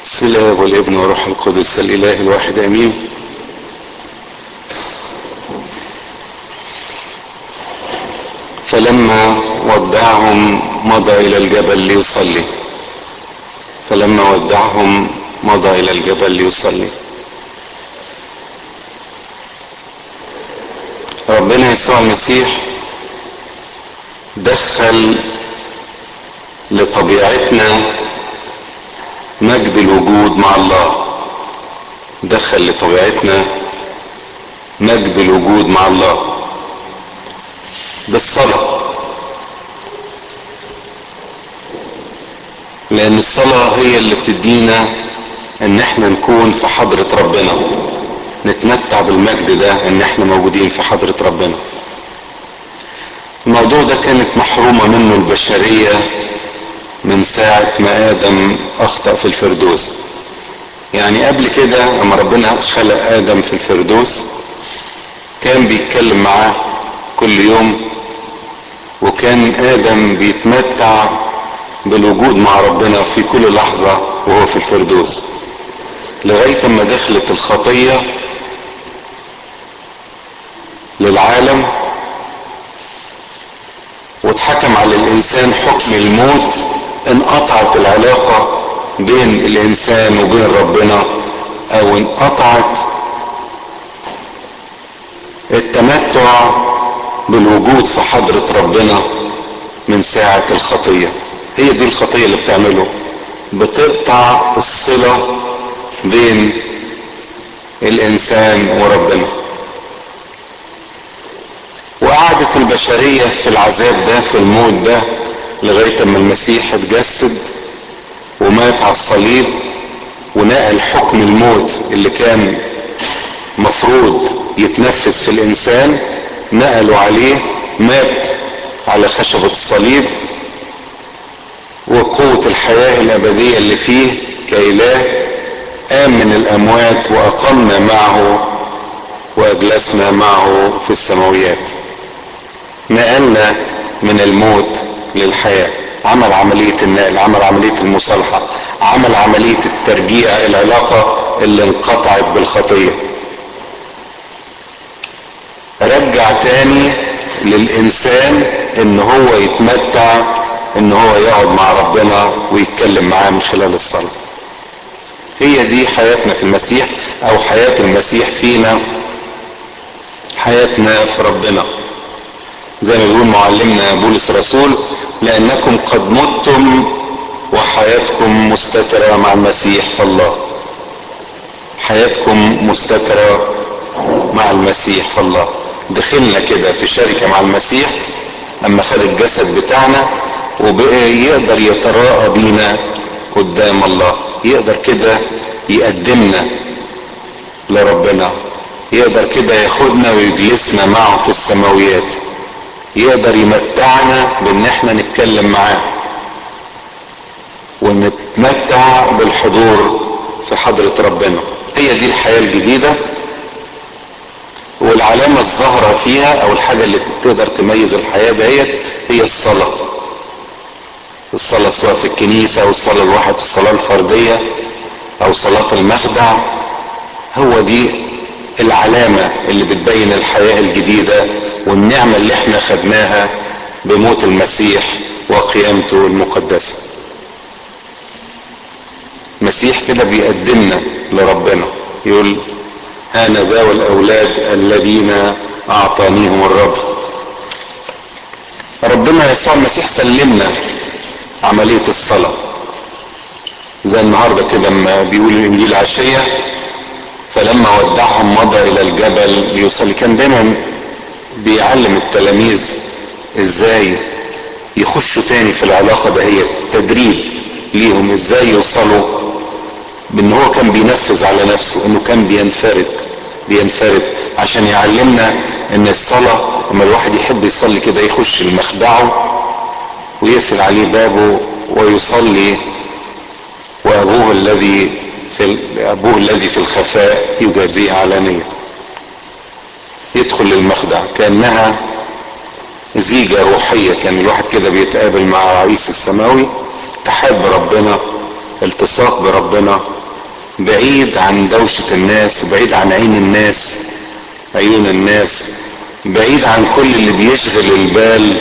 بسم الله والابن والروح القدس الاله الواحد امين فلما ودعهم مضى الى الجبل ليصلي فلما ودعهم مضى الى الجبل ليصلي ربنا يسوع المسيح دخل لطبيعتنا مجد الوجود مع الله دخل لطبيعتنا مجد الوجود مع الله بالصلاة لأن الصلاة هي اللي بتدينا إن احنا نكون في حضرة ربنا نتمتع بالمجد ده إن احنا موجودين في حضرة ربنا الموضوع ده كانت محرومة منه البشرية من ساعة ما آدم أخطأ في الفردوس يعني قبل كده لما ربنا خلق آدم في الفردوس كان بيتكلم معاه كل يوم وكان آدم بيتمتع بالوجود مع ربنا في كل لحظة وهو في الفردوس لغاية ما دخلت الخطية للعالم واتحكم على الإنسان حكم الموت انقطعت العلاقة بين الإنسان وبين ربنا أو انقطعت التمتع بالوجود في حضرة ربنا من ساعة الخطية هي دي الخطية اللي بتعمله بتقطع الصلة بين الإنسان وربنا وقعدت البشرية في العذاب ده في الموت ده لغاية ما المسيح اتجسد ومات على الصليب ونقل حكم الموت اللي كان مفروض يتنفذ في الإنسان نقلوا عليه مات على خشبة الصليب وقوة الحياة الأبدية اللي فيه كإله قام من الأموات وأقمنا معه وأجلسنا معه في السماويات نقلنا من الموت للحياة عمل عملية النقل عمل عملية المصالحة عمل عملية الترجيع العلاقة اللي انقطعت بالخطية رجع تاني للإنسان ان هو يتمتع ان هو يقعد مع ربنا ويتكلم معاه من خلال الصلاة هي دي حياتنا في المسيح او حياة المسيح فينا حياتنا في ربنا زي ما بيقول معلمنا بولس الرسول لانكم قد متم وحياتكم مستترة مع المسيح في الله حياتكم مستترة مع المسيح في الله دخلنا كده في شركة مع المسيح اما خد الجسد بتاعنا وبقى يقدر يتراءى بينا قدام الله يقدر كده يقدمنا لربنا يقدر كده ياخدنا ويجلسنا معه في السماويات يقدر يمتعنا بان احنا نتكلم معاه ونتمتع بالحضور في حضرة ربنا هي دي الحياة الجديدة والعلامة الظاهرة فيها او الحاجة اللي تقدر تميز الحياة دهيت هي الصلاة الصلاة سواء في الكنيسة او الصلاة الواحد في الصلاة الفردية او صلاة المخدع هو دي العلامة اللي بتبين الحياة الجديدة والنعمة اللي احنا خدناها بموت المسيح وقيامته المقدسة المسيح كده بيقدمنا لربنا يقول هانا ذا والأولاد الذين أعطانيهم الرب ربنا يسوع المسيح سلمنا عملية الصلاة زي النهاردة كده ما بيقول الإنجيل عشية فلما ودعهم مضى إلى الجبل ليصلي كان دايما بيعلم التلاميذ ازاي يخشوا تاني في العلاقة ده هي تدريب ليهم ازاي يوصلوا بان هو كان بينفذ على نفسه انه كان بينفرد بينفرد عشان يعلمنا ان الصلاة لما الواحد يحب يصلي كده يخش لمخدعه ويقفل عليه بابه ويصلي وابوه الذي في ابوه الذي في الخفاء يجازيه علانيه يدخل للمخدع كانها زيجة روحية كان الواحد كده بيتقابل مع رئيس السماوي تحب ربنا التصاق بربنا بعيد عن دوشة الناس وبعيد عن عين الناس عيون الناس بعيد عن كل اللي بيشغل البال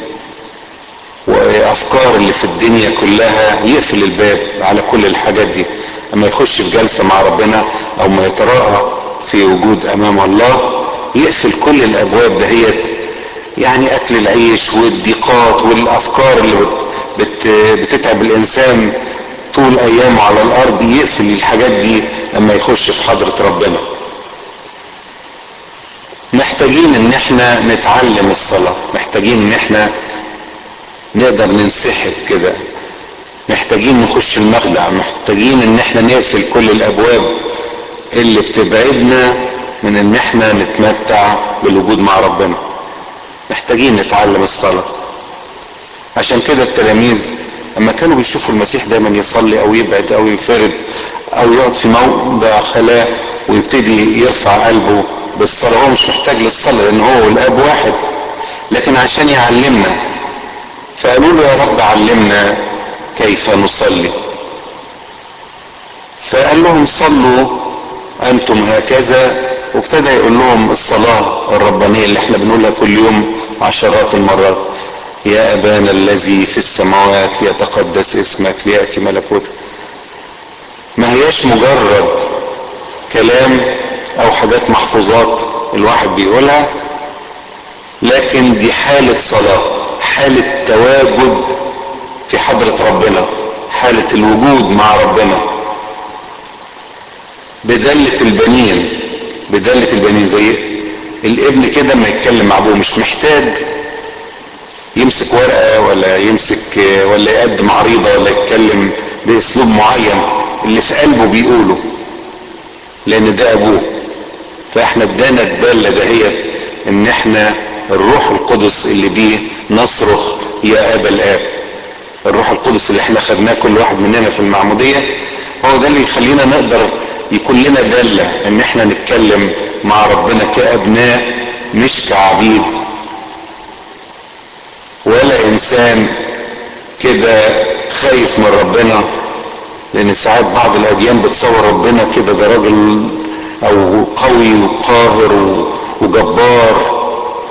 وافكار اللي في الدنيا كلها يقفل الباب على كل الحاجات دي اما يخش في جلسة مع ربنا او ما يتراءى في وجود امام الله يقفل كل الابواب دهيت يعني اكل العيش والضيقات والافكار اللي بت بت بتتعب الانسان طول ايامه على الارض يقفل الحاجات دي اما يخش في حضرة ربنا محتاجين ان احنا نتعلم الصلاة محتاجين ان احنا نقدر ننسحب كده محتاجين نخش المخدع محتاجين ان احنا نقفل كل الابواب اللي بتبعدنا من ان احنا نتمتع بالوجود مع ربنا محتاجين نتعلم الصلاة عشان كده التلاميذ اما كانوا بيشوفوا المسيح دايما يصلي او يبعد او ينفرد او يقعد في موضع خلاء ويبتدي يرفع قلبه بالصلاة هو مش محتاج للصلاة لان هو والاب واحد لكن عشان يعلمنا فقالوا له يا رب علمنا كيف نصلي فقال لهم صلوا انتم هكذا وابتدى يقول لهم الصلاة الربانية اللي احنا بنقولها كل يوم عشرات المرات يا ابانا الذي في السماوات ليتقدس اسمك ليأتي ملكوتك ما هياش مجرد كلام او حاجات محفوظات الواحد بيقولها لكن دي حالة صلاة حالة تواجد في حضرة ربنا حالة الوجود مع ربنا بدلة البنين بدلة البنين زي الابن كده ما يتكلم مع ابوه مش محتاج يمسك ورقة ولا يمسك ولا يقدم عريضة ولا يتكلم باسلوب معين اللي في قلبه بيقوله لان ده ابوه فاحنا ادانا الدالة دهيت ان احنا الروح القدس اللي بيه نصرخ يا ابا الاب الروح القدس اللي احنا خدناه كل واحد مننا في المعمودية هو ده اللي يخلينا نقدر يكون لنا دالة ان احنا نتكلم مع ربنا كابناء مش كعبيد ولا انسان كده خايف من ربنا لان ساعات بعض الاديان بتصور ربنا كده ده راجل او قوي وقاهر وجبار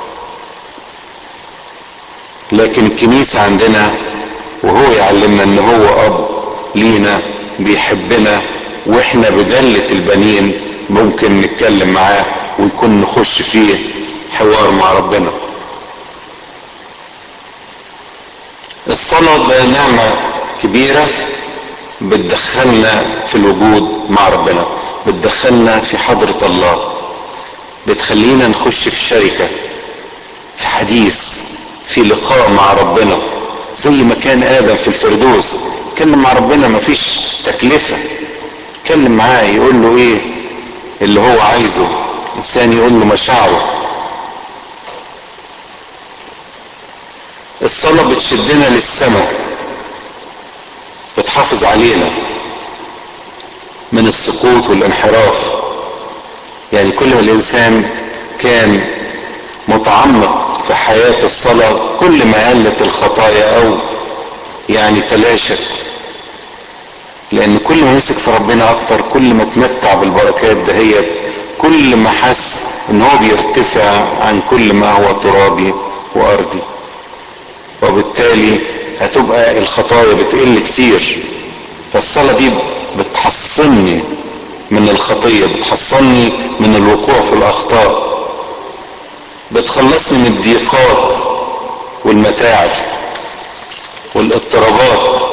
لكن الكنيسة عندنا وهو يعلمنا ان هو اب لينا بيحبنا واحنا بدلة البنين ممكن نتكلم معاه ويكون نخش فيه حوار مع ربنا الصلاة ده نعمة كبيرة بتدخلنا في الوجود مع ربنا بتدخلنا في حضرة الله بتخلينا نخش في شركة في حديث في لقاء مع ربنا زي ما كان ادم في الفردوس اتكلم مع ربنا مفيش تكلفة اتكلم معاه يقول له ايه اللي هو عايزه انسان يقول له مشاعره الصلاة بتشدنا للسماء بتحافظ علينا من السقوط والانحراف يعني كل ما الانسان كان متعمق في حياة الصلاة كل ما قلت الخطايا او يعني تلاشت لان كل ما مسك في ربنا اكتر كل ما اتمتع بالبركات دهيت كل ما حس ان هو بيرتفع عن كل ما هو ترابي وارضي وبالتالي هتبقى الخطايا بتقل كتير فالصلاة دي بتحصني من الخطية بتحصني من الوقوع في الاخطاء بتخلصني من الضيقات والمتاعب والاضطرابات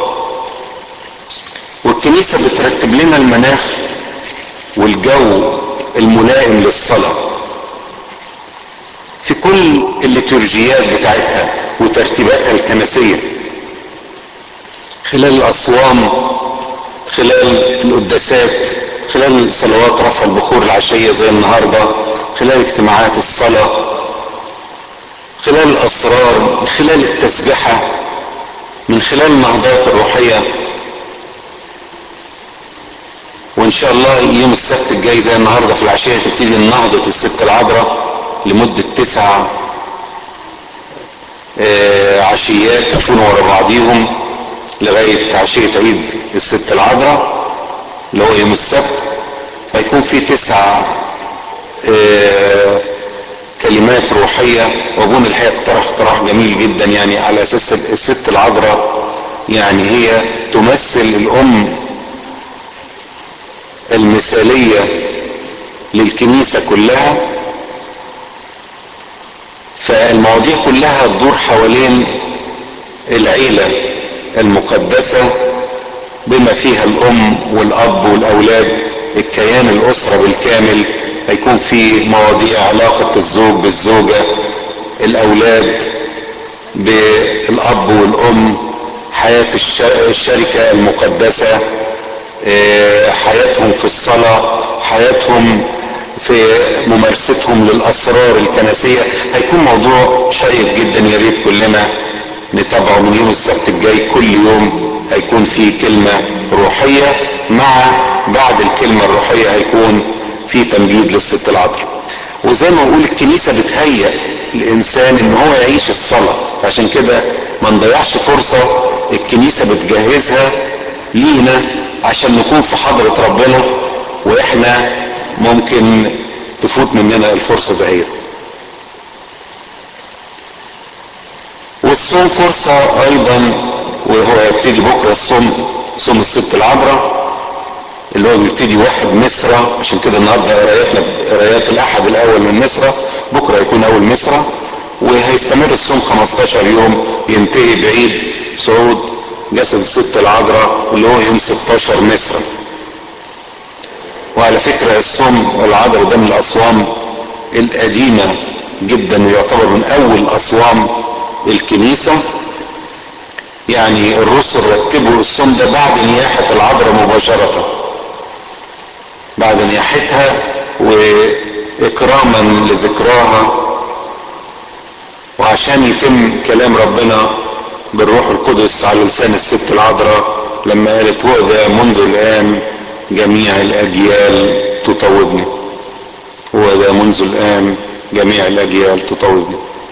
والكنيسة بترتب لنا المناخ والجو الملائم للصلاة في كل الليتورجيات بتاعتها وترتيباتها الكنسية خلال الأصوام خلال القداسات خلال صلوات رفع البخور العشية زي النهاردة خلال اجتماعات الصلاة خلال الأسرار من خلال التسبحة من خلال النهضات الروحية وإن شاء الله يوم السبت الجاي زي النهاردة في العشية تبتدي النهضة الست العذراء لمدة تسع عشيات يكونوا ورا بعضيهم لغاية عشية عيد الست العذراء اللي هو يوم السبت هيكون في تسع اه كلمات روحية وابونا الحقيقة اقترح اقتراح جميل جدا يعني على اساس الست العذراء يعني هي تمثل الام المثالية للكنيسة كلها فالمواضيع كلها تدور حوالين العيلة المقدسة بما فيها الام والاب والاولاد الكيان الاسرة بالكامل هيكون في مواضيع علاقة الزوج بالزوجة الاولاد بالاب والام حياة الشركة المقدسة حياتهم في الصلاة حياتهم في ممارستهم للاسرار الكنسية هيكون موضوع شيق جدا يا ريت كلنا نتابعه من يوم السبت الجاي كل يوم هيكون في كلمة روحية مع بعد الكلمة الروحية هيكون في تمجيد للست العذراء وزي ما بقول الكنيسة بتهيأ الانسان ان هو يعيش الصلاة عشان كده ما نضيعش فرصة الكنيسة بتجهزها لينا عشان نكون في حضرة ربنا واحنا ممكن تفوت مننا الفرصة دهيت والصوم فرصة ايضا وهو يبتدي بكرة الصوم صوم الست العذراء اللي هو بيبتدي واحد مصر عشان كده النهارده قراياتنا قرايات الاحد الاول من مصر بكره هيكون اول مصر وهيستمر الصوم 15 يوم ينتهي بعيد صعود جسد الست العذراء اللي هو يوم 16 مصر وعلى فكرة الصوم العذراء ده من الاصوام القديمة جدا ويعتبر من اول اصوام الكنيسة يعني الرسل رتبوا الصوم ده بعد نياحة العذراء مباشرة بعد نياحتها واكراما لذكراها وعشان يتم كلام ربنا بالروح القدس على لسان الست العذراء لما قالت وإذا منذ الآن جميع الأجيال تطوبني وإذا منذ الآن جميع الأجيال تطوبني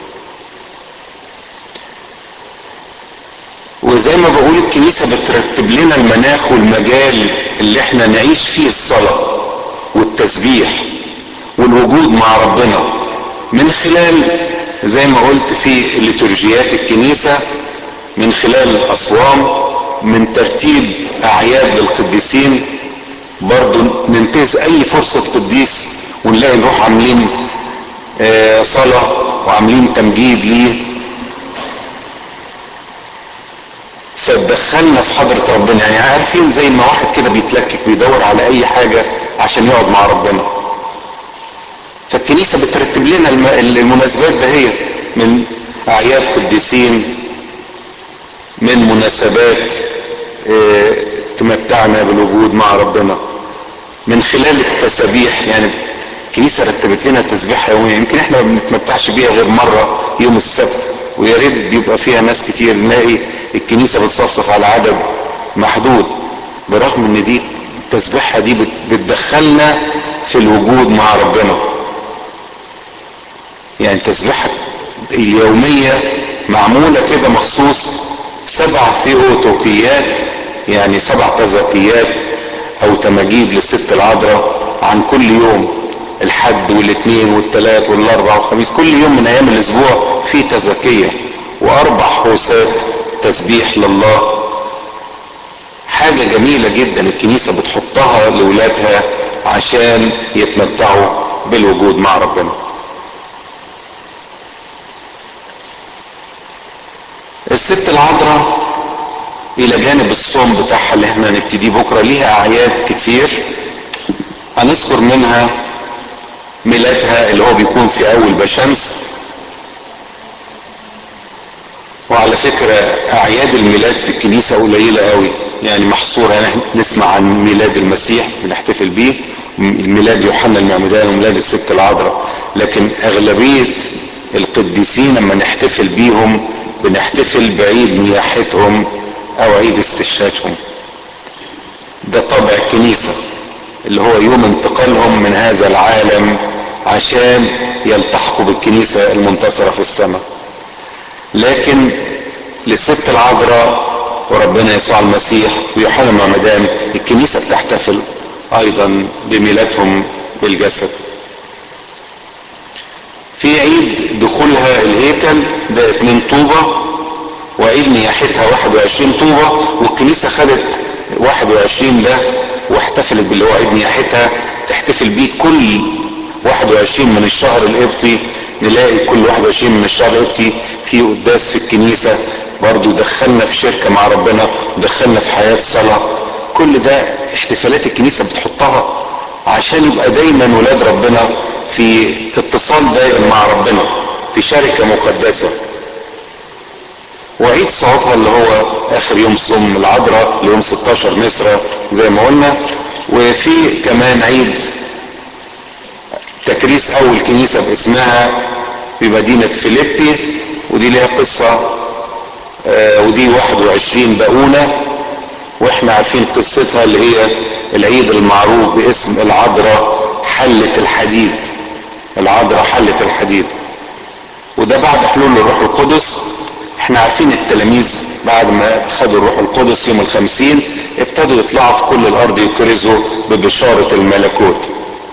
وزي ما بقول الكنيسة بترتب لنا المناخ والمجال اللي احنا نعيش فيه الصلاة والتسبيح والوجود مع ربنا من خلال زي ما قلت في ليتورجيات الكنيسة من خلال الأصوام من ترتيب أعياد للقديسين برضو ننتهز أي فرصة قديس ونلاقي نروح عاملين آه صلاة وعاملين تمجيد ليه فتدخلنا في حضرة ربنا يعني عارفين زي ما واحد كده بيتلكك بيدور على أي حاجة عشان يقعد مع ربنا فالكنيسة بترتب لنا المناسبات دهيت من أعياد قديسين من مناسبات اه تمتعنا بالوجود مع ربنا من خلال التسابيح يعني الكنيسة رتبت لنا تسبيح يوميا يمكن احنا ما بنتمتعش بيها غير مرة يوم السبت ويا ريت بيبقى فيها ناس كتير نلاقي الكنيسة بتصفصف على عدد محدود برغم ان دي التسبيحة دي بتدخلنا في الوجود مع ربنا يعني التسبيحة اليومية معمولة كده مخصوص سبع ثيوتوكيات يعني سبع تزكيات او تماجيد للست العذراء عن كل يوم الحد والاثنين والثلاث والاربع والخميس كل يوم من ايام الاسبوع في تزكية واربع حوسات تسبيح لله حاجة جميلة جدا الكنيسة بتحطها لولادها عشان يتمتعوا بالوجود مع ربنا الست العذراء الى جانب الصوم بتاعها اللي احنا هنبتدي بكره ليها اعياد كتير هنذكر منها ميلادها اللي هو بيكون في اول بشمس وعلى فكرة اعياد الميلاد في الكنيسة قليلة قوي يعني محصورة يعني نسمع عن ميلاد المسيح بنحتفل بيه ميلاد يوحنا المعمدان وميلاد الست العذراء لكن اغلبية القديسين لما نحتفل بيهم بنحتفل بعيد نياحتهم او عيد استشهادهم ده طبع الكنيسة اللي هو يوم انتقالهم من هذا العالم عشان يلتحقوا بالكنيسة المنتصرة في السماء لكن للست العذراء وربنا يسوع المسيح ويوحنا المعمدان الكنيسة بتحتفل ايضا بميلادهم بالجسد في عيد دخولها الهيكل ده اتنين طوبة وعيد نياحتها 21 طوبة والكنيسة خدت 21 ده واحتفلت باللي هو عيد نياحتها تحتفل بيه كل 21 من الشهر القبطي نلاقي كل 21 من الشهر القبطي في قداس في الكنيسة برضو دخلنا في شركة مع ربنا دخلنا في حياة صلاة كل ده احتفالات الكنيسة بتحطها عشان يبقى دايما ولاد ربنا في اتصال دائم مع ربنا في شركة مقدسة وعيد صعودها اللي هو اخر يوم صم العذراء ليوم 16 مصر زي ما قلنا وفي كمان عيد تكريس اول كنيسة باسمها في مدينة فيليبي ودي ليها قصة آه ودي 21 بقونة واحنا عارفين قصتها اللي هي العيد المعروف باسم العذراء حلة الحديد العذراء حلة الحديد وده بعد حلول الروح القدس احنا عارفين التلاميذ بعد ما خدوا الروح القدس يوم الخمسين ابتدوا يطلعوا في كل الارض يكرزوا ببشارة الملكوت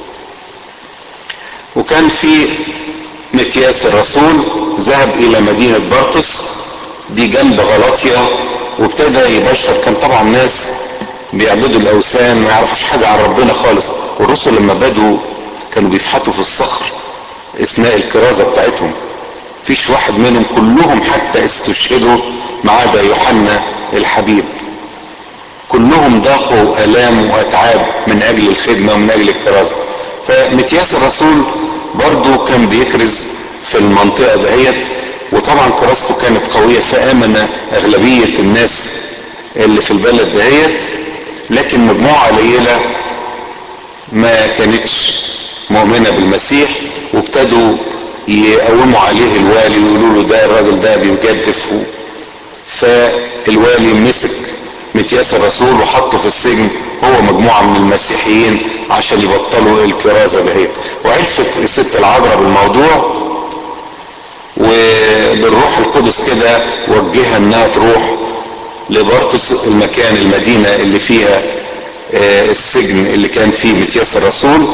وكان في متياس الرسول ذهب الى مدينة برطس دي جنب غلطيا وابتدى يبشر كان طبعا ناس بيعبدوا الاوثان ما يعرفوش حاجة عن ربنا خالص والرسل لما بدوا كانوا بيفحتوا في الصخر اثناء الكرازة بتاعتهم فيش واحد منهم كلهم حتى استشهدوا ما عدا يوحنا الحبيب كلهم ضاقوا الام واتعاب من اجل الخدمة ومن اجل الكرازة فمتياس الرسول برضو كان بيكرز في المنطقة دهيت وطبعا كراسته كانت قوية فآمن أغلبية الناس اللي في البلد دهيت لكن مجموعة قليلة ما كانتش مؤمنة بالمسيح وابتدوا يقوموا عليه الوالي ويقولوا له ده الراجل ده بيجدف فالوالي مسك متياس الرسول وحطه في السجن هو مجموعة من المسيحيين عشان يبطلوا الكرازة دهيت وعرفت الست العذراء بالموضوع وبالروح القدس كده وجهها انها تروح لبرطس المكان المدينة اللي فيها السجن اللي كان فيه متياس الرسول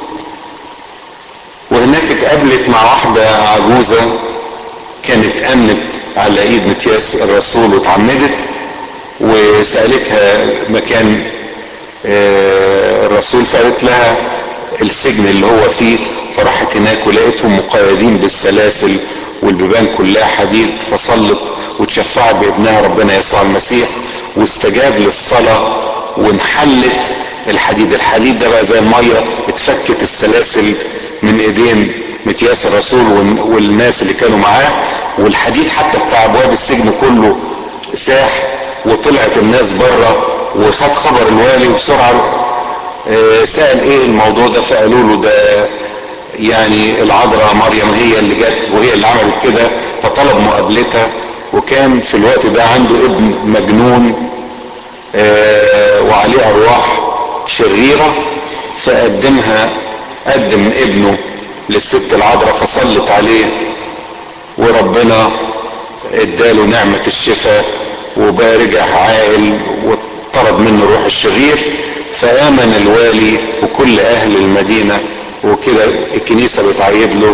وهناك اتقابلت مع واحدة عجوزة كانت امنت على ايد متياس الرسول واتعمدت وسألتها مكان الرسول فقالت لها السجن اللي هو فيه فراحت هناك ولقيتهم مقيدين بالسلاسل والبيبان كلها حديد فصلت وتشفعت بابنها ربنا يسوع المسيح واستجاب للصلاة وانحلت الحديد الحديد ده بقى زي المية اتفكت السلاسل من ايدين متياس الرسول والناس اللي كانوا معاه والحديد حتى بتاع ابواب السجن كله ساح وطلعت الناس بره وخد خبر الوالي وبسرعة سأل ايه الموضوع ده فقالوا له ده يعني العذراء مريم هي اللي جت وهي اللي عملت كده فطلب مقابلتها وكان في الوقت ده عنده ابن مجنون وعليه ارواح شريرة فقدمها قدم ابنه للست العذراء فصلت عليه وربنا اداله نعمة الشفاء وبقى رجع عاقل وطرد منه روح الشرير فآمن الوالي وكل أهل المدينة وكده الكنيسة بتعيد له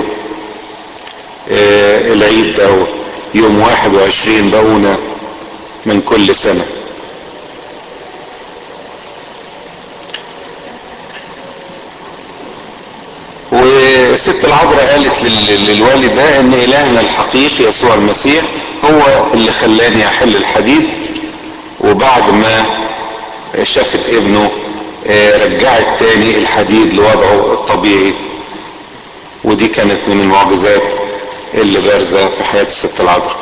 آه العيد ده يوم 21 بقونة من كل سنة والست العذراء قالت للوالي ده ان الهنا الحقيقي يسوع المسيح هو اللي خلاني احل الحديد وبعد ما شافت ابنه رجعت تاني الحديد لوضعه الطبيعي ودي كانت من المعجزات اللي بارزة في حياة الست العذراء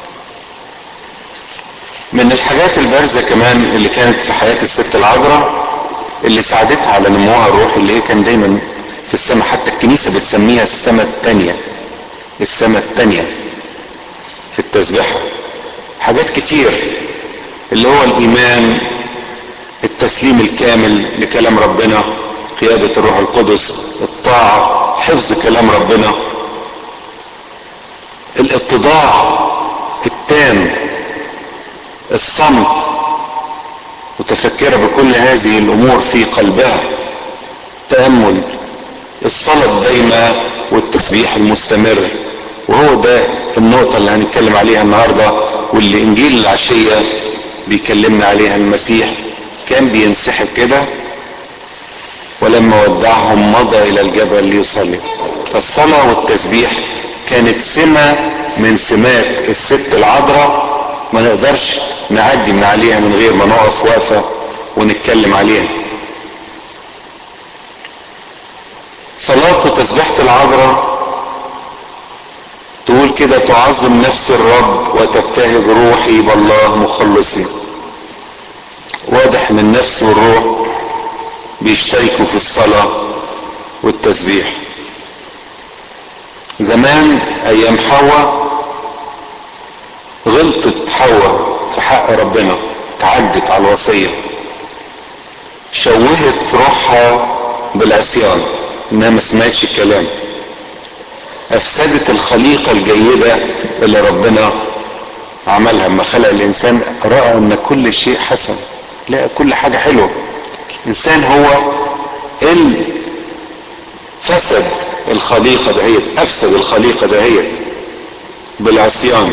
من الحاجات البارزة كمان اللي كانت في حياة الست العذراء اللي ساعدتها على نموها الروحي اللي هي كان دايما في السماء حتى الكنيسة بتسميها السماء التانية السماء التانية في التسبيحة حاجات كتير اللي هو الإيمان التسليم الكامل لكلام ربنا قيادة الروح القدس الطاعة حفظ كلام ربنا الاتضاع التام الصمت متفكرة بكل هذه الامور في قلبها تأمل الصلاة الدايمة والتسبيح المستمر وهو ده النقطة اللي هنتكلم عليها النهاردة واللي انجيل العشية بيكلمنا عليها المسيح كان بينسحب كده ولما ودعهم مضى الى الجبل ليصلي فالصلاة والتسبيح كانت سمة من سمات الست العذراء ما نقدرش نعدي من عليها من غير ما نقف وقفة ونتكلم عليها صلاة وتسبيحة العذراء تقول كده تعظم نفس الرب وتبتهج روحي بالله مخلصي واضح ان النفس والروح بيشتركوا في الصلاة والتسبيح زمان ايام حواء غلطت حواء في حق ربنا تعدت على الوصية شوهت روحها بالعصيان انها ما سمعتش الكلام افسدت الخليقة الجيدة اللي ربنا عملها لما خلق الانسان رأى ان كل شيء حسن لا كل حاجة حلوة الانسان هو اللي فسد الخليقة دهيت افسد الخليقة دهيت بالعصيان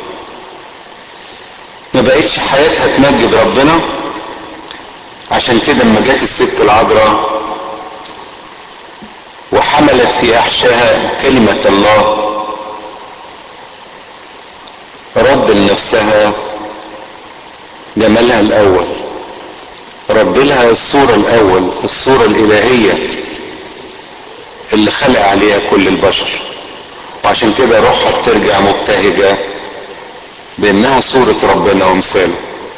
ما بقتش حياتها تمجد ربنا عشان كده لما جت الست العذراء وحملت في احشائها كلمة الله رد لنفسها جمالها الاول رد لها الصورة الاول الصورة الالهية اللي خلق عليها كل البشر وعشان كده روحها بترجع مبتهجة بانها صورة ربنا ومثاله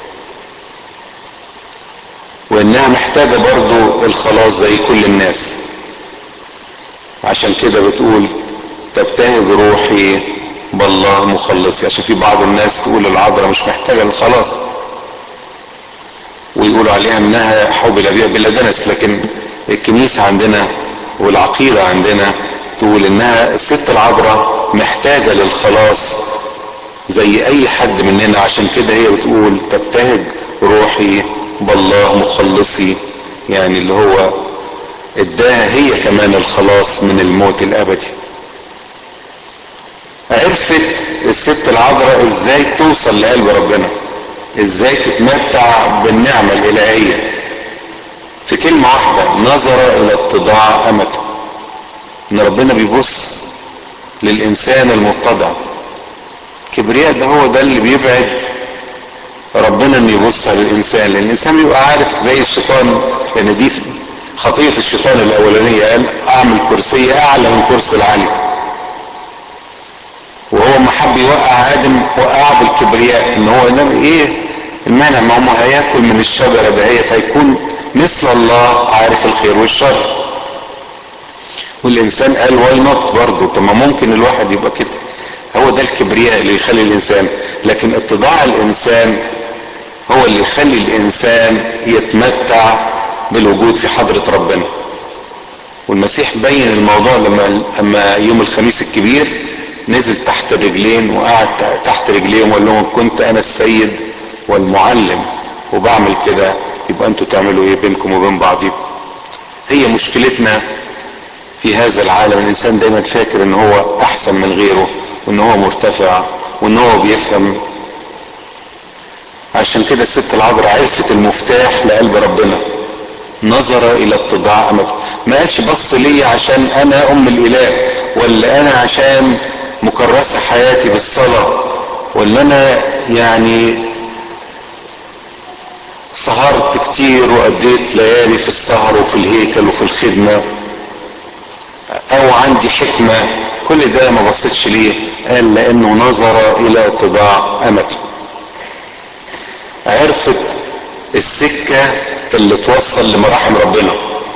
وانها محتاجة برضو الخلاص زي كل الناس عشان كده بتقول تبتهج روحي بالله مخلصي عشان في بعض الناس تقول العذراء مش محتاجة للخلاص ويقولوا عليها انها حبل بها بلا دنس لكن الكنيسة عندنا والعقيدة عندنا تقول انها الست العذراء محتاجة للخلاص زي اي حد مننا عشان كده هي بتقول تبتهج روحي بالله مخلصي يعني اللي هو اداها هي كمان الخلاص من الموت الابدي عرفت الست العذراء ازاي توصل لقلب ربنا ازاي تتمتع بالنعمة الالهية في كلمة واحدة نظر الى اتضاع امته ان ربنا بيبص للانسان المتضع كبرياء ده هو ده اللي بيبعد ربنا ان يبص على الانسان لان الانسان بيبقى عارف زي الشيطان لان دي خطية الشيطان الاولانية قال اعمل كرسي اعلى من كرسي العلي وهو ما حب يوقع ادم وقعه بالكبرياء ان هو انما ايه المانع ما هو هياكل من الشجرة دهيت هيكون مثل الله عارف الخير والشر والانسان قال واي نوت برضه طب ما ممكن الواحد يبقى كده هو ده الكبرياء اللي يخلي الانسان لكن اتضاع الانسان هو اللي يخلي الانسان يتمتع بالوجود في حضرة ربنا والمسيح بين الموضوع لما اما يوم الخميس الكبير نزل تحت الرجلين وقعد تحت رجليهم وقال لهم كنت انا السيد والمعلم وبعمل كده يبقى انتوا تعملوا ايه بينكم وبين بعضكم هي مشكلتنا في هذا العالم الانسان دايما فاكر ان هو احسن من غيره وان هو مرتفع وان هو بيفهم عشان كده الست العذراء عرفت المفتاح لقلب ربنا نظر الى اتضاع امته ما قالش بص لي عشان انا ام الاله ولا انا عشان مكرسة حياتي بالصلاة ولا انا يعني سهرت كتير واديت ليالي في السهر وفي الهيكل وفي الخدمة او عندي حكمة كل ده ما بصيتش ليه قال لانه نظر الى اتضاع امته عرفت السكة اللي توصل لمراحم ربنا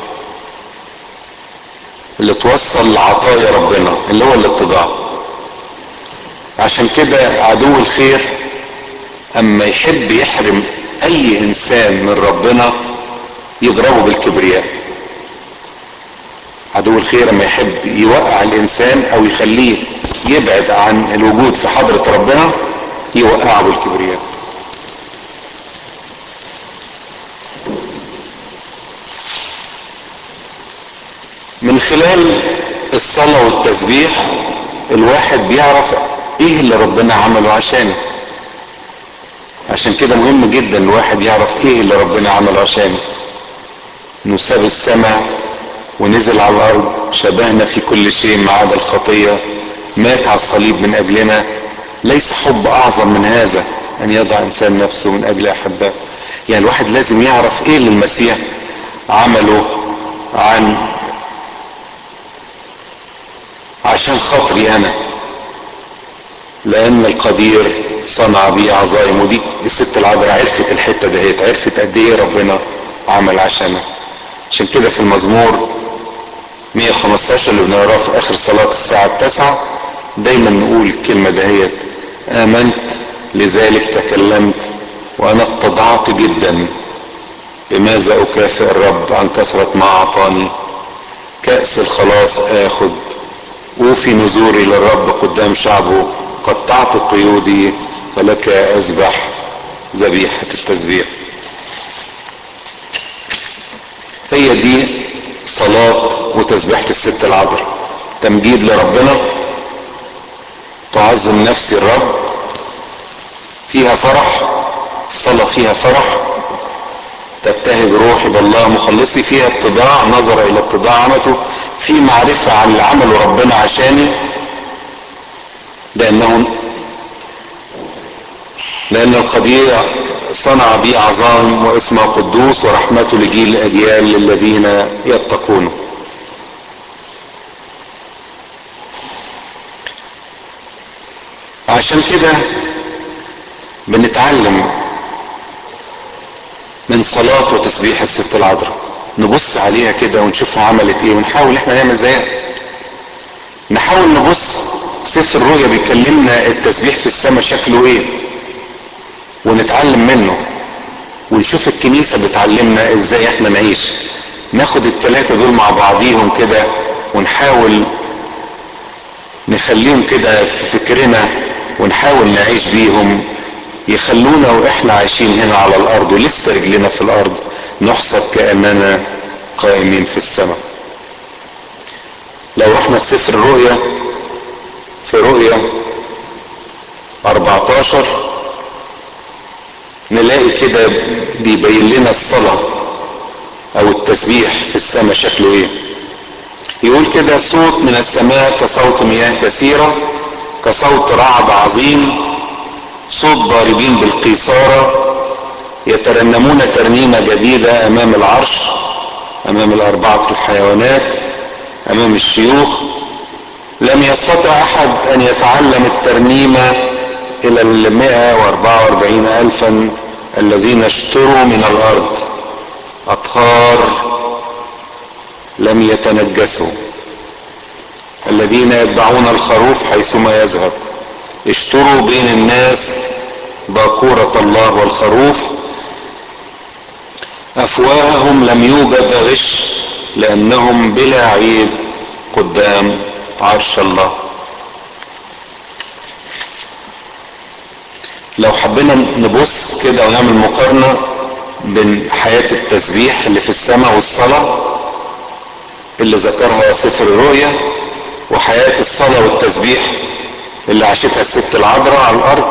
اللي توصل لعطايا ربنا اللي هو الاتضاع عشان كده عدو الخير اما يحب يحرم اي انسان من ربنا يضربه بالكبرياء عدو الخير اما يحب يوقع الانسان او يخليه يبعد عن الوجود في حضرة ربنا يوقعه بالكبرياء خلال الصلاة والتسبيح الواحد بيعرف ايه اللي ربنا عمله عشانه عشان كده مهم جدا الواحد يعرف ايه اللي ربنا عمله عشانه انه ساب السماء ونزل على الارض شبهنا في كل شيء ما عدا الخطيه مات على الصليب من اجلنا ليس حب اعظم من هذا ان يضع انسان نفسه من اجل احبائه يعني الواحد لازم يعرف ايه اللي المسيح عمله عن عشان خاطري انا لان القدير صنع بي عظائم ودي الست العذراء عرفت الحته دهيت عرفت قد ايه ربنا عمل عشانها عشان كده في المزمور 115 اللي بنقراه في اخر صلاه الساعه التاسعه دايما نقول الكلمه دهيت امنت لذلك تكلمت وانا اتضعت جدا بماذا اكافئ الرب عن كثره ما اعطاني كاس الخلاص اخد اوفي نذوري للرب قدام شعبه قطعت قيودي فلك اذبح ذبيحه التسبيح هي دي صلاة وتسبيحة الست العذراء تمجيد لربنا تعظم نفسي الرب فيها فرح الصلاة فيها فرح تبتهج روحي بالله مخلصي فيها اتضاع نظر الى اتضاع عمته في معرفة عن اللي عمله ربنا عشاني لانه لان القدير صنع بي عظام واسمه قدوس ورحمته لجيل الاجيال للذين يتقونه عشان كده بنتعلم من صلاة وتسبيح الست العذراء نبص عليها كده ونشوفها عملت ايه ونحاول احنا نعمل زيها نحاول نبص سفر الرؤيا بيكلمنا التسبيح في السماء شكله ايه ونتعلم منه ونشوف الكنيسة بتعلمنا ازاي احنا نعيش ناخد التلاتة دول مع بعضيهم كده ونحاول نخليهم كده في فكرنا ونحاول نعيش بيهم يخلونا واحنا عايشين هنا على الارض ولسه رجلنا في الارض نحسب كاننا قائمين في السماء لو رحنا سفر الرؤيا في رؤيا 14 نلاقي كده بيبين لنا الصلاة او التسبيح في السماء شكله ايه يقول كده صوت من السماء كصوت مياه كثيرة كصوت رعد عظيم صوت ضاربين بالقيصارة يترنمون ترنيمة جديدة امام العرش امام الاربعة الحيوانات امام الشيوخ لم يستطع احد ان يتعلم الترنيمة الى المئة واربعة واربعين الفا الذين اشتروا من الارض اطهار لم يتنجسوا الذين يتبعون الخروف حيثما يذهب اشتروا بين الناس باكورة الله والخروف افواههم لم يوجد غش لانهم بلا عيب قدام عرش الله لو حبينا نبص كده ونعمل مقارنة بين حياة التسبيح اللي في السماء والصلاة اللي ذكرها سفر الرؤيا وحياة الصلاة والتسبيح اللي عاشتها الست العذراء على الأرض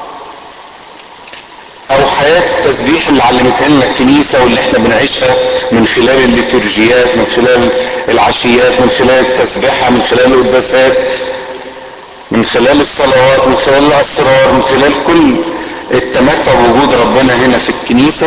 أو حياة التسبيح اللي علمتها لنا الكنيسة واللي احنا بنعيشها من خلال الليتورجيات من خلال العشيات من خلال التسبيحة من خلال القداسات من خلال الصلوات من خلال الاسرار من خلال كل التمتع بوجود ربنا هنا في الكنيسة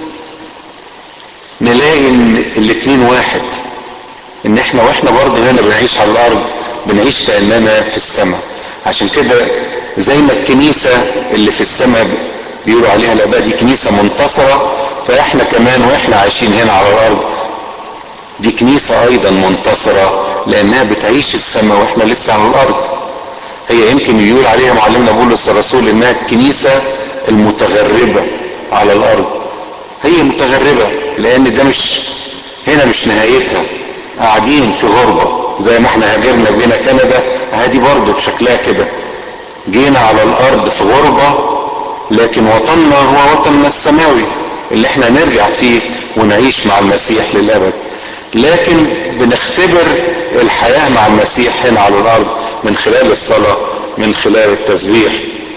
نلاقي ان الاتنين واحد ان احنا واحنا برضه هنا بنعيش على الارض بنعيش كاننا في السماء عشان كده زي ما الكنيسة اللي في السماء بيقولوا عليها الاباء دي كنيسة منتصرة فاحنا كمان واحنا عايشين هنا على الارض دي كنيسة ايضا منتصرة لانها بتعيش السماء واحنا لسه على الارض هي يمكن يقول عليها معلمنا بولس الرسول انها الكنيسة المتغربة على الارض هي متغربة لان ده مش هنا مش نهايتها قاعدين في غربة زي ما احنا هاجرنا بينا كندا هادي برضه بشكلها كده جينا على الارض في غربة لكن وطننا هو وطننا السماوي اللي احنا نرجع فيه ونعيش مع المسيح للابد لكن بنختبر الحياة مع المسيح هنا على الارض من خلال الصلاة من خلال التسبيح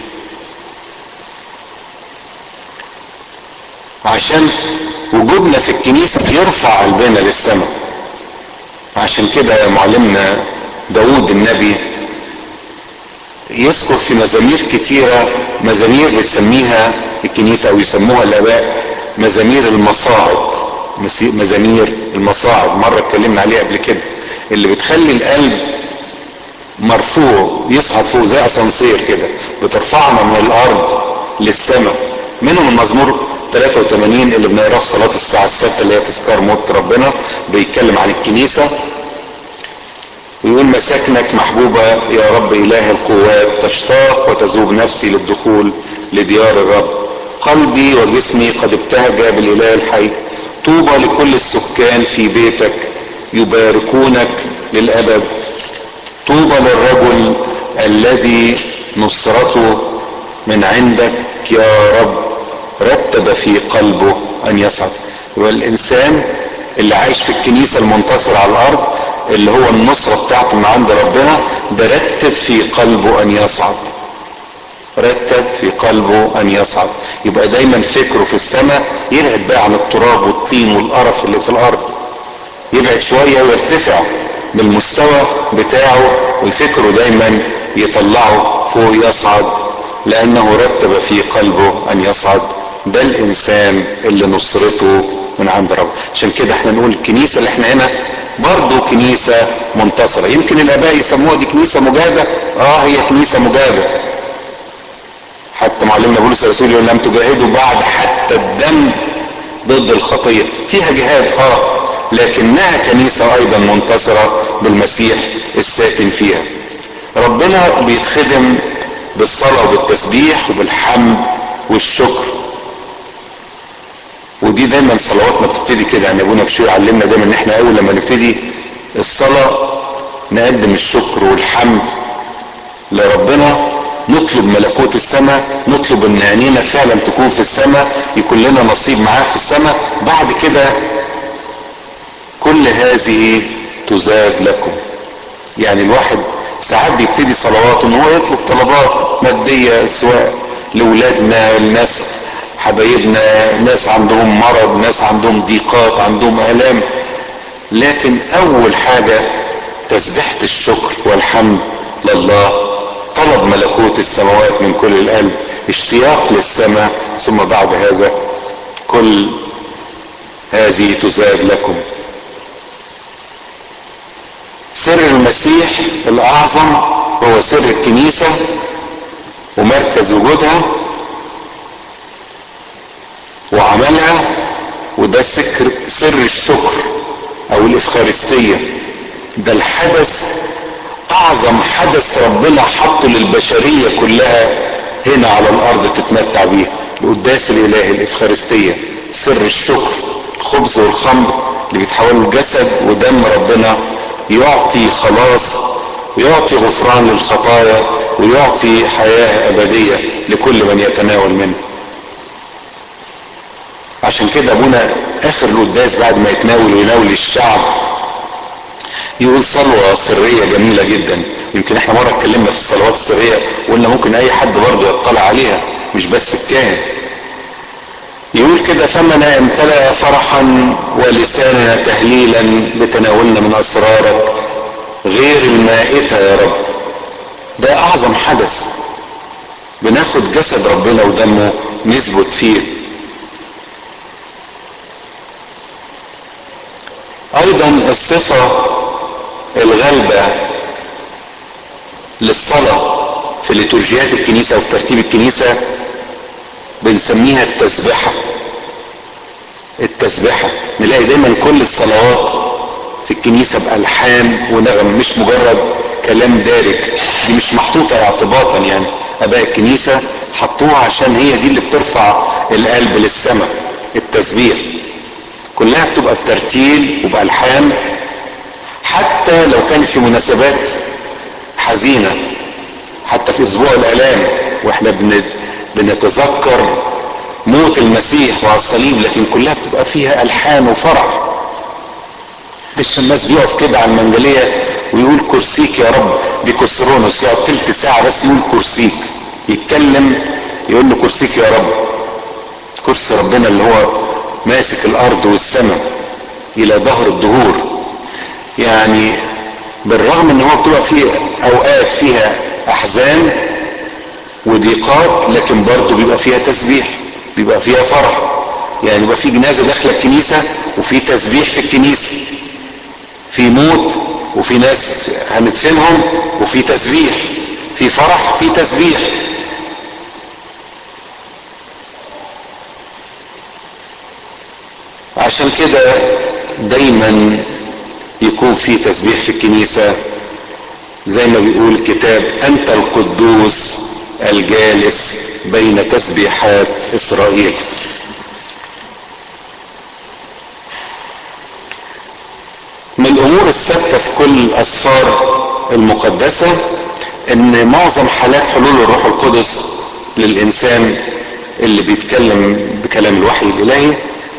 عشان وجودنا في الكنيسة يرفع قلبنا للسماء عشان كده معلمنا داود النبي يذكر في مزامير كتيرة مزامير بتسميها الكنيسة او يسموها الاباء مزامير المصاعد مزامير المصاعد مرة اتكلمنا عليها قبل كده اللي بتخلي القلب مرفوع يصعد فوق زي اسانسير كده بترفعنا من الارض للسماء منهم المزمور 83 اللي بنقراه في صلاة الساعة السادسة اللي هي تذكار موت ربنا بيتكلم عن الكنيسة ويقول مساكنك محبوبة يا رب إله القوات تشتاق وتذوب نفسي للدخول لديار الرب قلبي وجسمي قد ابتهج بالإله الحي طوبى لكل السكان في بيتك يباركونك للأبد طوبى للرجل الذي نصرته من عندك يا رب رتب في قلبه أن يصعد والإنسان اللي عايش في الكنيسة المنتصرة على الأرض اللي هو النصرة بتاعته من عند ربنا ده رتب في قلبه أن يصعد رتب في قلبه أن يصعد يبقى دايما فكره في السماء يبعد بقى عن التراب والطين والقرف اللي في الأرض يبعد شوية ويرتفع بالمستوى بتاعه وفكره دايما يطلعه فوق يصعد لأنه رتب في قلبه أن يصعد ده الإنسان اللي نصرته من عند رب عشان كده احنا نقول الكنيسة اللي احنا هنا برضه كنيسة منتصرة يمكن الآباء يسموها دي كنيسة مجاهدة اه هي كنيسة مجاهدة حتى معلمنا بولس الرسول يقول لم تجاهدوا بعد حتى الدم ضد الخطية فيها جهاد اه لكنها كنيسة ايضا منتصرة بالمسيح الساكن فيها ربنا بيتخدم بالصلاة وبالتسبيح وبالحمد والشكر ودي دايما صلواتنا بتبتدي كده يعني ابونا بشوي علمنا دايما ان احنا اول لما نبتدي الصلاة نقدم الشكر والحمد لربنا نطلب ملكوت السماء نطلب ان عينينا فعلا تكون في السماء يكون لنا نصيب معاه في السماء بعد كده كل هذه تزاد لكم يعني الواحد ساعات بيبتدي صلواته ان هو يطلب طلبات مادية سواء لاولادنا الناس حبايبنا ناس عندهم مرض ناس عندهم ضيقات عندهم الام لكن اول حاجة تسبيحة الشكر والحمد لله طلب ملكوت السماوات من كل القلب اشتياق للسماء ثم بعد هذا كل هذه تزاد لكم سر المسيح الاعظم هو سر الكنيسة ومركز وجودها وعملها وده سكر سر الشكر او الافخارستية ده الحدث اعظم حدث ربنا حطه للبشرية كلها هنا على الارض تتمتع بيه القداس الالهي الافخارستية سر الشكر الخبز والخمر اللي بيتحولوا لجسد ودم ربنا يعطي خلاص ويعطي غفران للخطايا ويعطي حياة ابدية لكل من يتناول منه عشان كده ابونا اخر القداس بعد ما يتناول ويناول الشعب يقول صلوة سرية جميلة جدا يمكن احنا مرة اتكلمنا في الصلوات السرية وقلنا ممكن اي حد برضه يطلع عليها مش بس الكاهن يقول كده فمنا امتلأ فرحا ولساننا تهليلا بتناولنا من اسرارك غير المائتة يا رب ده اعظم حدث بناخد جسد ربنا ودمه نثبت فيه ايضا الصفة الغالبة للصلاة في ليتورجيات الكنيسة وفي ترتيب الكنيسة بنسميها التسبحة التسبحة نلاقي دايما كل الصلوات في الكنيسة بألحان ونغم مش مجرد كلام دارج دي مش محطوطة اعتباطا يعني اباء الكنيسة حطوها عشان هي دي اللي بترفع القلب للسماء التسبيح كلها بتبقى بترتيل وبألحان حتى لو كانت في مناسبات حزينة حتى في اسبوع الالام واحنا بنتذكر موت المسيح وعلى الصليب لكن كلها بتبقى فيها الحان وفرح الشماس بيقف كده على المنجلية ويقول كرسيك يا رب بكسرونس يقعد تلت ساعة بس يقول كرسيك يتكلم يقول له كرسيك يا رب كرسي ربنا اللي هو ماسك الارض والسماء الى ظهر الدهور يعني بالرغم ان هو بتبقى فيه اوقات فيها احزان وضيقات لكن برضه بيبقى فيها تسبيح بيبقى فيها فرح يعني بيبقى في جنازه داخله الكنيسه وفي تسبيح في الكنيسه في موت وفي ناس هندفنهم وفي تسبيح في فرح في تسبيح عشان كده دايما يكون في تسبيح في الكنيسة زي ما بيقول الكتاب أنت القدوس الجالس بين تسبيحات إسرائيل من الأمور الثابتة في كل الأسفار المقدسة إن معظم حالات حلول الروح القدس للإنسان اللي بيتكلم بكلام الوحي الإلهي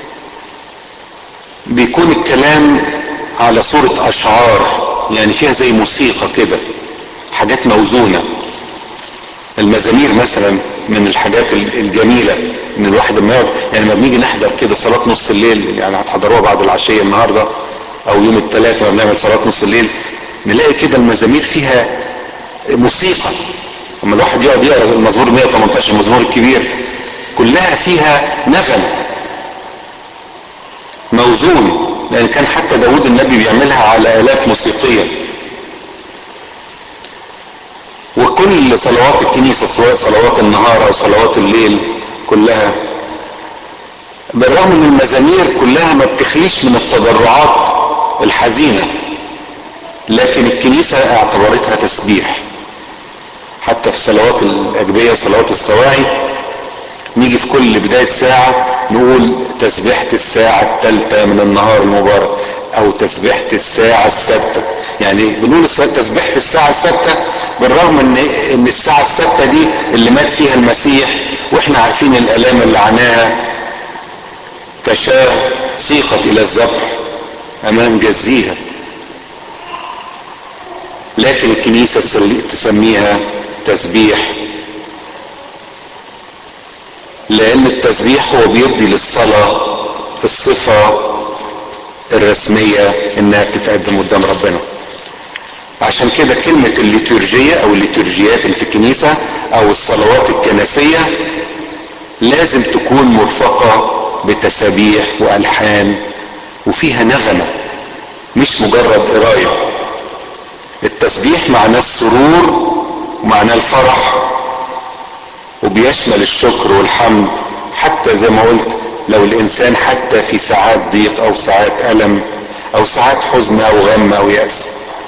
بيكون الكلام على صورة أشعار يعني فيها زي موسيقى كده حاجات موزونة المزامير مثلا من الحاجات الجميلة ان الواحد لما يقعد يعني لما بنيجي نحضر كده صلاة نص الليل يعني هتحضروها بعد العشية النهاردة او يوم الثلاثاء لما بنعمل صلاة نص الليل نلاقي كده المزامير فيها موسيقى لما الواحد يقعد يقرا المزمور 118 المزمور الكبير كلها فيها نغم موزون لان كان حتى داود النبي بيعملها على الات موسيقيه وكل صلوات الكنيسه سواء صلوات النهار او صلوات الليل كلها بالرغم ان المزامير كلها ما بتخليش من التضرعات الحزينه لكن الكنيسه اعتبرتها تسبيح حتى في صلوات الاجبيه وصلوات الصواعي نيجي في كل بداية ساعة نقول تسبيحة الساعة الثالثة من النهار المبارك أو تسبيحة الساعة السادسة يعني بنقول تسبيحة الساعة السادسة بالرغم إن إن الساعة السادسة دي اللي مات فيها المسيح وإحنا عارفين الآلام اللي عناها كشاة سيقت إلى الذبح أمام جزيها لكن الكنيسة تسميها تسبيح لان التسبيح هو بيدي للصلاة الصفة الرسمية انها بتتقدم قدام ربنا عشان كده كلمة الليتورجية او الليتورجيات اللي في الكنيسة او الصلوات الكنسية لازم تكون مرفقة بتسابيح والحان وفيها نغمة مش مجرد قراية التسبيح معناه السرور ومعناه الفرح وبيشمل الشكر والحمد حتى زي ما قلت لو الانسان حتى في ساعات ضيق او ساعات الم او ساعات حزن او غم او يأس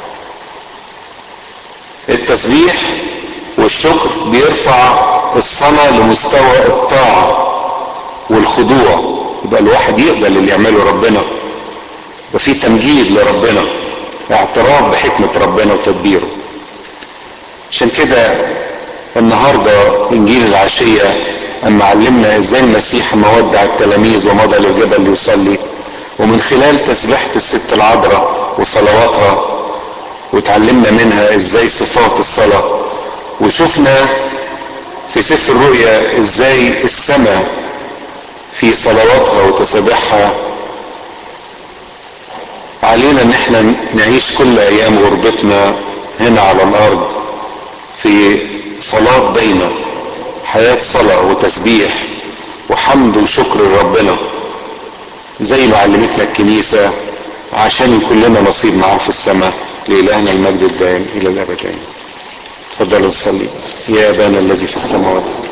التسبيح والشكر بيرفع الصلاة لمستوى الطاعة والخضوع يبقى الواحد يقبل اللي يعمله ربنا يبقى في تمجيد لربنا اعتراف بحكمة ربنا وتدبيره عشان كده النهارده انجيل العشيه اما علمنا ازاي المسيح ما ودع التلاميذ ومضى للجبل ليصلي ومن خلال تسبيحه الست العذراء وصلواتها وتعلمنا منها ازاي صفات الصلاه وشفنا في سفر الرؤيا ازاي السماء في صلواتها وتسابيحها علينا ان احنا نعيش كل ايام غربتنا هنا على الارض في صلاة دايما حياة صلاة وتسبيح وحمد وشكر لربنا زي ما علمتنا الكنيسة عشان يكون لنا نصيب معاه في السماء لإلهنا المجد الدائم إلى الأبدين تفضلوا نصلي يا أبانا الذي في السماوات